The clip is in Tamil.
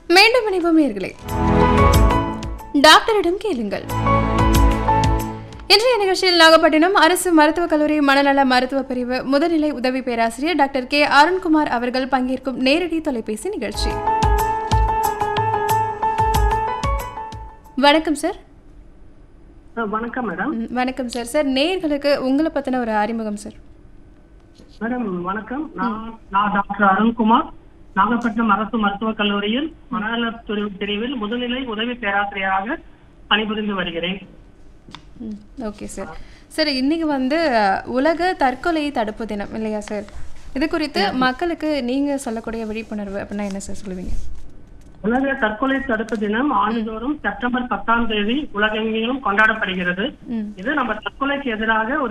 மீண்டும் இணைவோம் நேர்களே டாக்டரிடம் கேளுங்கள் இன்றைய நிகழ்ச்சியில் நாகப்பட்டினம் அரசு மருத்துவக் கல்லூரி மனநல மருத்துவ பிரிவு முதுநிலை உதவி பேராசிரியர் டாக்டர் கே அருண்குமார் அவர்கள் பங்கேற்கும் நேரடி தொலைபேசி நிகழ்ச்சி வணக்கம் சார் ஆ, வணக்கம் மேடம் ம், வணக்கம் சார் சார் நேயர்களுக்கு உங்களை பத்தின ஒரு அறிமுகம் சார் மேடம் வணக்கம் நான் நான் டாக்டர் அருண்குமார் நாகப்பட்டினம் அரசு மருத்துவக் கல்லூரியில் மனநலத் துறை பிரிவில் முதுநிலை உதவி பேராசிரியராக பணிபுரிந்து வருகிறேன் ம், ஓகே சார் சார் இன்னைக்கு வந்து அஹ், உலக தற்கொலை தடுப்பு தினம் இல்லையா சார் இது குறித்து மக்களுக்கு நீங்க சொல்லக்கூடிய விழிப்புணர்வு அப்படின்னா என்ன சார் சொல்லுவீங்க உலக தற்கொலை தடுப்பு தினம் ஆண்டுதோறும் செப்டம்பர் பத்தாம் தேதி உலகெங்கிலும் கொண்டாடப்படுகிறது ம் இது நம்ம தற்கொலைக்கு எதிராக ஒரு